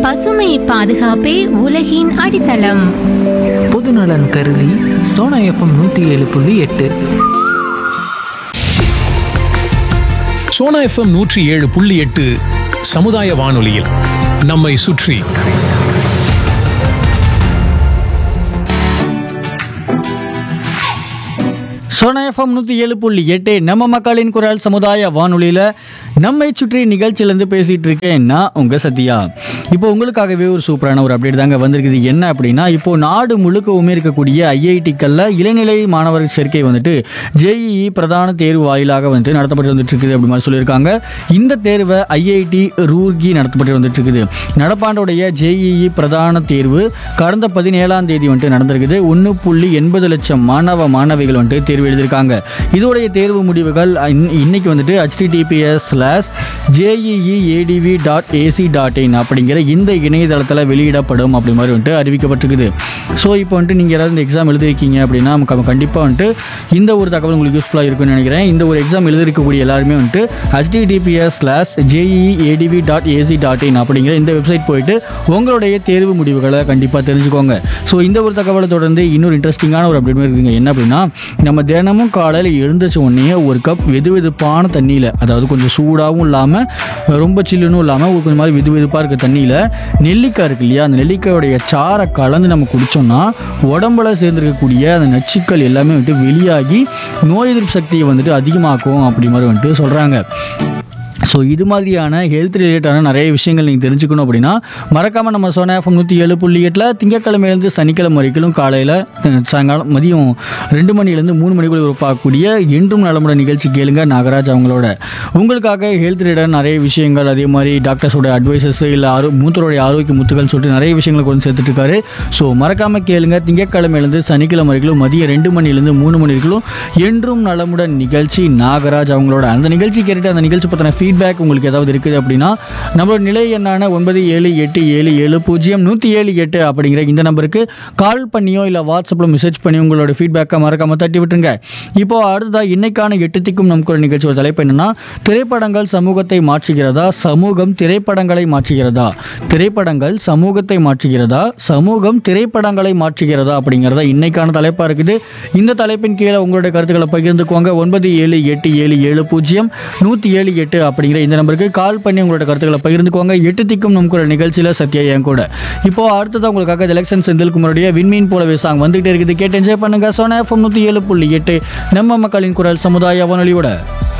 பசுமை பாதுகாப்பே உலகின் அடித்தளம் பொதுநலன் கருதி சோனா எஃப்எம் நூற்றி ஏழு புள்ளி எட்டு சோனா எஃப்எம் நூற்றி ஏழு புள்ளி எட்டு சமுதாய வானொலியில் நம்மை சுற்றி சோனா எஃப்எம் நூற்றி ஏழு புள்ளி எட்டு நம்ம மக்களின் குரல் சமுதாய வானொலியில் நம்மை சுற்றி நிகழ்ச்சியிலேருந்து பேசிகிட்டு இருக்கேன் நான் உங்கள் சத்யா இப்போ உங்களுக்காகவே ஒரு சூப்பரான ஒரு அப்டேட் தாங்க வந்திருக்குது என்ன அப்படின்னா இப்போ நாடு முழுக்கவுமே இருக்கக்கூடிய ஐஐடிக்களில் இளநிலை மாணவர் சேர்க்கை வந்துட்டு ஜேஇஇ பிரதான தேர்வு வாயிலாக வந்துட்டு நடத்தப்பட்டு வந்துட்டு இருக்குது அப்படி மாதிரி சொல்லியிருக்காங்க இந்த தேர்வை ஐஐடி ரூர்கி நடத்தப்பட்டு வந்துட்டு இருக்குது நடப்பாண்டுடைய ஜேஇஇ பிரதான தேர்வு கடந்த பதினேழாம் தேதி வந்துட்டு நடந்திருக்குது ஒன்று புள்ளி எண்பது லட்சம் மாணவ மாணவிகள் வந்துட்டு தேர்வு எழுதியிருக்காங்க இதோடைய தேர்வு முடிவுகள் இன்ன- இன்னைக்கு வந்துட்டு HTTPS slash JEE ADV dot AC dot in அப்படிங்கிற இந்த இணையதளத்தில் வெளியிடப்படும் அப்படி மாதிரி வந்துட்டு அறிவிக்கப்பட்டிருக்குது ஸோ இப்போ வந்துட்டு நீங்கள் யாராவது இந்த எக்ஸாம் எழுதிருக்கீங்க அப்படின்னா நமக்கு கண்டிப்பாக வந்துட்டு இந்த ஒரு தகவல் உங்களுக்கு யூஸ்ஃபுல்லாக இருக்கும்னு நினைக்கிறேன் இந்த ஒரு எக்ஸாம் எழுதிருக்கக்கூடிய எல்லாருமே வந்துட்டு HTTPS slash JEE ADV dot AC dot in அப்படிங்கிற இந்த வெப்சைட் போயிட்டு உங்களுடைய தேர்வு முடிவுகளை கண்டிப்பாக தெரிஞ்சுக்கோங்க ஸோ இந்த ஒரு தகவலை தொடர்ந்து இன்னொரு இன்ட்ரெஸ்டிங்கான ஒரு அப்டேட் இருக்குங்க என்ன அப்படின்னா நம்ம தினமும் காலையில் எழுந்திரிச்ச உடனே ஒரு கப் வெது வெதுப்பான தண்ணியில் அதாவது கொஞ்சம் சூடாகவும் இல்லாமல் ரொம்ப சில்லுன்னு இல்லாமல் ஒரு கொஞ்சம் மாதிரி வெது வெதுப்பாக இருக்க தண்ணியில் நெல்லிக்காய் இருக்கு இல்லையா அந்த நெல்லிக்காயோடைய சாறை கலந்து நம்ம குடித்தோம்னா உடம்புல சேர்ந்துருக்கக்கூடிய அந்த நச்சுக்கள் எல்லாமே வந்துட்டு வெளியாகி நோய் எதிர்ப்பு சக்தியை வந்துட்டு அதிகமாக்கும் அப்படி மாதிரி வந்துட்டு சொல்கிறாங்க ஸோ இது மாதிரியான ஹெல்த் ரிலேட்டடான நிறைய விஷயங்கள் நீங்கள் தெரிஞ்சுக்கணும் அப்படின்னா மறக்காமல் நம்ம சோனா எஃப்எம் நூற்றி ஏழு புள்ளி எட்டில் திங்கக்கிழமையிலேருந்து சனிக்கிழமை வரைக்கும் காலையில் அஹ், சாயங்காலம் மதியம் ரெண்டு மணிலேருந்து மூணு மணிக்குள்ள ஒரு பார்க்கக்கூடிய என்றும் நலமுடன் நிகழ்ச்சி கேளுங்க நாகராஜ் அவங்களோட உங்களுக்காக ஹெல்த் ரிலேட்டட் நிறைய விஷயங்கள் அதே மாதிரி டாக்டர்ஸோட அட்வைசஸ் இல்லை ஆரோ மூத்தருடைய ஆரோக்கிய முத்துகள் சொல்லிட்டு நிறைய விஷயங்களை கொண்டு சேர்த்துட்டு இருக்காரு ஸோ மறக்காமல் கேளுங்க திங்கட்கிழமையிலேருந்து சனிக்கிழமை வரைக்கும் மதியம் ரெண்டு மணிலேருந்து மூணு மணி வரைக்கும் என்றும் நலமுடன் நிகழ்ச்சி நாகராஜ் அவங்களோட அந்த நிகழ்ச்சி கேட்டுட்டு அந்த நிகழ்ச்சி பற்றின ஃபீட்பேக் உங்களுக்கு ஏதாவது இருக்குது அப்படின்னா நம்மளோட நிலை எண்ணான ஒன்பது ஏழு எட்டு ஏழு ஏழு பூஜ்ஜியம் நூற்றி ஏழு எட்டு அப்படிங்கிற இந்த நம்பருக்கு கால் பண்ணியோ இல்லை வாட்ஸ்அப்பில் மெசேஜ் பண்ணி உங்களோட ஃபீட்பேக்கை மறக்காம தட்டி விட்டுருங்க இப்போ அடுத்ததாக இன்னைக்கான எட்டு திக்கும் நம் குரல் நிகழ்ச்சி ஒரு தலைப்பு என்னன்னா திரைப்படங்கள் சமூகத்தை மாற்றுகிறதா சமூகம் திரைப்படங்களை மாற்றுகிறதா திரைப்படங்கள் சமூகத்தை மாற்றுகிறதா சமூகம் திரைப்படங்களை மாற்றுகிறதா அப்படிங்கிறதா இன்னைக்கான தலைப்பாக இருக்குது இந்த தலைப்பின் கீழே உங்களுடைய கருத்துக்களை பகிர்ந்துக்குவாங்க ஒன்பது ஏழு எட்டு ஏழு ஏழு பூஜ்ஜியம் நூற்றி ஏழு எட்டு அப்படிங்கிற இந்த நம்பருக்கு கால் பண்ணி உங்களோட கருத்துக்களை பகிர்ந்துக்குவாங்க எட்டு திக்கும் நம் குரல் நிகழ்ச்சியில் சத்யா என் கூட இப்போ அடுத்தது உங்களுக்காக எலெக்ஷன் செந்தில்குமாரோடைய விண்மீன் போலவே சாங் வந்துகிட்டே இருக்குது கேட்டு என்ஜாய் பண்ணுங்க சோனா எஃப்எம் நூற்றி ஏழு புள்ளி எட்டு நம்ம மக்களின் குரல் சமுதாய வானொலியோட